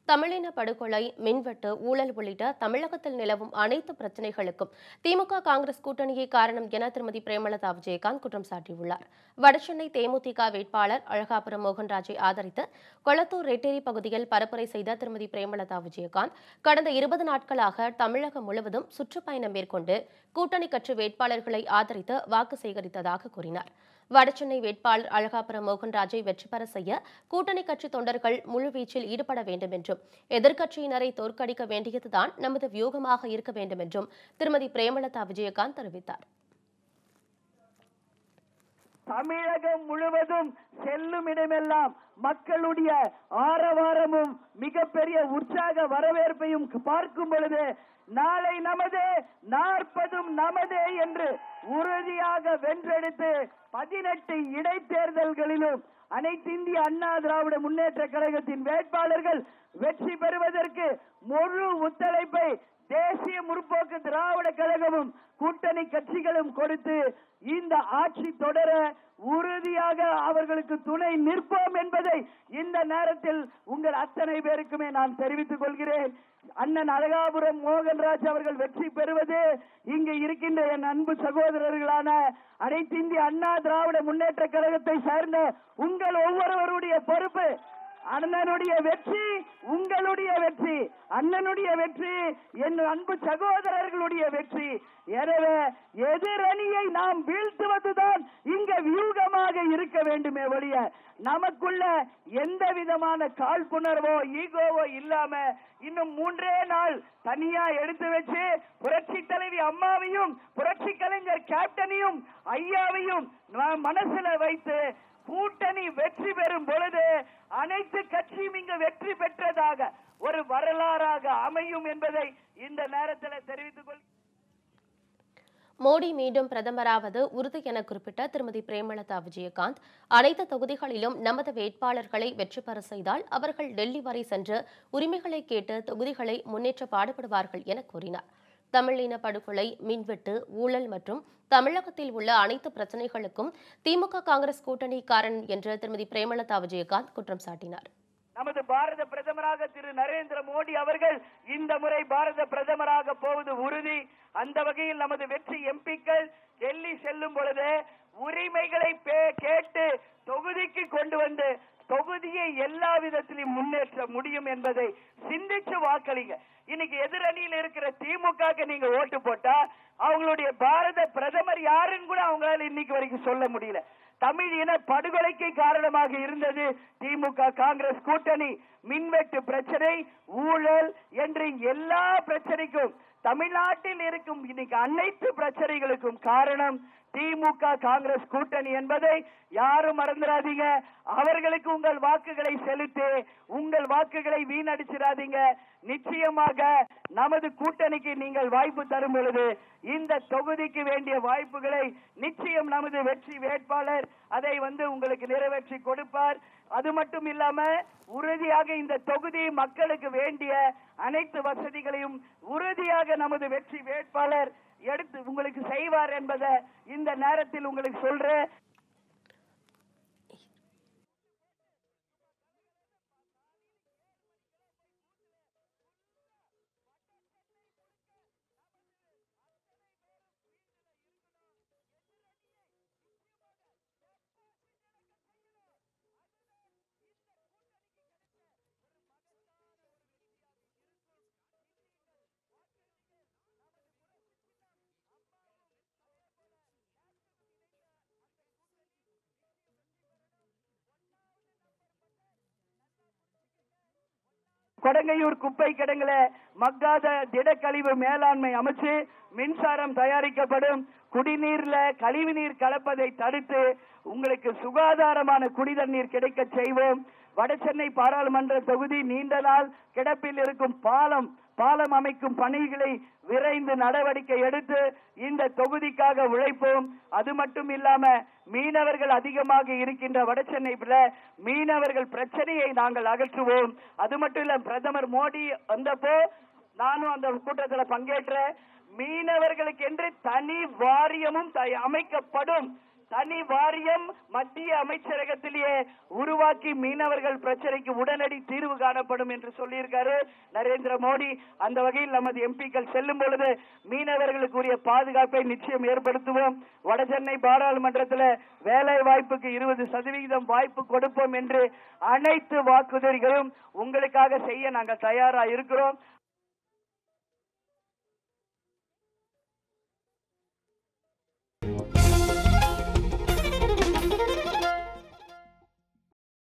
தமிழின படுகொலை மின்வெட்டு ஊழல் உள்ளிட்ட தமிழகத்தில் நிலவும் அனைத்து பிரச்சினைகளுக்கும் திமுக காங்கிரஸ் கூட்டணியே காரணம் என திருமதி பிரேமலதா விஜயகாந்த் குற்றம் சாட்டியுள்ளார் வடசென்னை தேமுதிக வேட்பாளர் அழகாபுரம் மோகன்ராஜை ஆதரித்து கொளத்தூர் ரெட்டேரி பகுதியில் பரப்புரை செய்த திருமதி பிரேமலதா விஜயகாந்த் கடந்த இருபது நாட்களாக தமிழகம் முழுவதும் சுற்றுப்பயணம் மேற்கொண்டு கூட்டணி கட்சி வேட்பாளர்களை ஆதரித்து வாக்கு சேகரித்ததாக கூறினார் வடசென்னை வேட்பாளர் அழகாபுரம் மோகன்ராஜை வெற்றி பெற செய்ய கூட்டணி கட்சி தொண்டர்கள் முழுவீச்சில் ஈடுபட வேண்டும் என்றும் எதிர்க்கட்சியினரை தோற்கடிக்க வேண்டியதுதான் நமது வியூகமாக இருக்க வேண்டும் என்றும் திருமதி பிரேமலதா விஜயகாந்த் தெரிவித்தார் தமிழகம் முழுவதும் செல்லும் இடமெல்லாம் மக்களுடைய ஆரவாரமும் மிகப்பெரிய உற்சாக வரவேற்பையும் பார்க்கும் பொழுது நாளை நமது நாற்பதும் நமதே என்று உறுதியாக வென்றெடுத்து பதினெட்டு இடைத்தேர்தல்களிலும் அனைத்து இந்திய அண்ணா திராவிட முன்னேற்ற கழகத்தின் வேட்பாளர்கள் வெற்றி பெறுவதற்கு முழு ஒத்துழைப்பை தேசிய முற்போக்கு திராவிட கழகமும் கூட்டணி கட்சிகளும் கொடுத்து இந்த ஆட்சி தொடர உறுதியாக அவர்களுக்கு துணை நிற்போம் என்பதை இந்த நேரத்தில் உங்கள் அத்தனை பேருக்குமே நான் தெரிவித்துக் கொள்கிறேன் அண்ணன் அழகாபுரம் மோகன்ராஜ் அவர்கள் வெற்றி பெறுவது இங்கு இருக்கின்ற என் அன்பு சகோதரர்களான அனைத்து இந்திய அண்ணா திராவிட முன்னேற்ற கழகத்தை சார்ந்த உங்கள் ஒவ்வொருவருடைய பொறுப்பு அண்ணனுடைய வெற்றி உங்களுடைய வெற்றி அண்ணனுடைய வெற்றி என் அன்பு சகோதரர்களுடைய வெற்றி எனவே எதிரணியை நாம் வீழ்த்துவதுதான் இங்க வியூகமாக இருக்க வேண்டுமே ஒழிய நமக்குள்ள எந்த விதமான காழ்ப்புணர்வோ ஈகோவோ இல்லாம இன்னும் மூன்றே நாள் தனியா எடுத்து வச்சு புரட்சி தலைவி அம்மாவையும் புரட்சி கலைஞர் கேப்டனையும் ஐயாவையும் நாம் மனசுல வைத்து கூட்டணி வெற்றி பெறும் பொழுது அனைத்து கட்சியும் இங்கு வெற்றி பெற்றதாக ஒரு வரலாறாக அமையும் என்பதை இந்த நேரத்தில் தெரிவித்துக் கொள் மோடி மீண்டும் பிரதமராவது உறுதி என குறிப்பிட்ட திருமதி பிரேமலதா விஜயகாந்த் அனைத்து தொகுதிகளிலும் நமது வேட்பாளர்களை வெற்றி பெற செய்தால் அவர்கள் டெல்லி வரை சென்று உரிமைகளை கேட்டு தொகுதிகளை முன்னேற்ற பாடுபடுவார்கள் என கூறினார் தமிழின படுகொலை மின்வெட்டு ஊழல் மற்றும் தமிழகத்தில் உள்ள அனைத்து பிரச்சினைகளுக்கும் திமுக காங்கிரஸ் கூட்டணி காரணம் என்று திருமதி பிரேமலதா விஜயகாந்த் குற்றம் சாட்டினார் நமது பாரத பிரதமராக திரு நரேந்திர மோடி அவர்கள் இந்த முறை பாரத பிரதமராக போவது உறுதி அந்த வகையில் நமது வெற்றி எம்பிக்கள் டெல்லி செல்லும் பொழுது உரிமைகளை பே- கேட்டு தொகுதிக்கு கொண்டு வந்து தொகுதியை எல்லா விதத்திலும் முன்னேற்ற முடியும் என்பதை சிந்திச்சு வாக்களிங்க இன்னைக்கு எதிரணியில் இருக்கிற திமுக நீங்க ஓட்டு போட்டா அவங்களுடைய பாரத பிரதமர் யாருன்னு கூட அவங்களால இன்னைக்கு வரைக்கும் சொல்ல முடியல தமிழ் இன படுகொலைக்கு காரணமாக இருந்தது திமுக காங்கிரஸ் கூட்டணி மின்வெட்டு பிரச்சனை ஊழல் என்று எல்லா பிரச்சனைக்கும் தமிழ்நாட்டில் இருக்கும் இன்னைக்கு அனைத்து பிரச்சனைகளுக்கும் காரணம் திமுக காங்கிரஸ் கூட்டணி என்பதை யாரும் மறந்துடாதீங்க அவர்களுக்கு உங்கள் வாக்குகளை செலுத்தி உங்கள் வாக்குகளை வீணடிச்சிடாதீங்க நிச்சயமாக நமது கூட்டணிக்கு நீங்கள் வாய்ப்பு தரும் பொழுது இந்த தொகுதிக்கு வேண்டிய வாய்ப்புகளை நிச்சயம் நமது வெற்றி வேட்பாளர் அதை வந்து உங்களுக்கு நிறைவேற்றி கொடுப்பார் அது மட்டும் இல்லாம உறுதியாக இந்த தொகுதி மக்களுக்கு வேண்டிய அனைத்து வசதிகளையும் உறுதியாக நமது வெற்றி வேட்பாளர் எடுத்து உங்களுக்கு செய்வார் என்பதை இந்த நேரத்தில் உங்களுக்கு சொல்றேன் கொடங்கையூர் குப்பை கிடங்குல மக்காத திடக்கழிவு மேலாண்மை அமைச்சு மின்சாரம் தயாரிக்கப்படும் குடிநீர்ல கழிவு நீர் கலப்பதை தடுத்து உங்களுக்கு சுகாதாரமான குடிதண்ணீர் கிடைக்க செய்வோம் வடசென்னை பாராளுமன்ற தொகுதி நீண்ட நாள் கிடப்பில் இருக்கும் பாலம் பாலம் அமைக்கும் பணிகளை விரைந்து நடவடிக்கை எடுத்து இந்த தொகுதிக்காக உழைப்போம் அது மட்டும் இல்லாம மீனவர்கள் அதிகமாக இருக்கின்ற வடசென்னைல மீனவர்கள் பிரச்சனையை நாங்கள் அகற்றுவோம் அது மட்டும் இல்ல பிரதமர் மோடி வந்தப்போ நானும் அந்த கூட்டத்துல பங்கேற்றேன் மீனவர்களுக்கு என்று தனி வாரியமும் த- அமைக்கப்படும் தனி வாரியம் மத்திய அமைச்சரகத்திலேயே உருவாக்கி மீனவர்கள் பிரச்சனைக்கு உடனடி தீர்வு காணப்படும் என்று சொல்லியிருக்காரு நரேந்திர மோடி அந்த வகையில் நமது எம்பிக்கள் செல்லும் பொழுது மீனவர்களுக்குரிய பாதுகாப்பை நிச்சயம் ஏற்படுத்துவோம் வடசென்னை பாராளுமன்றத்தில் வேலை வாய்ப்புக்கு இருபது சதவிகிதம் வாய்ப்பு கொடுப்போம் என்று அனைத்து வாக்குறுதிகளும் உங்களுக்காக செய்ய நாங்கள் தயாரா இருக்கிறோம்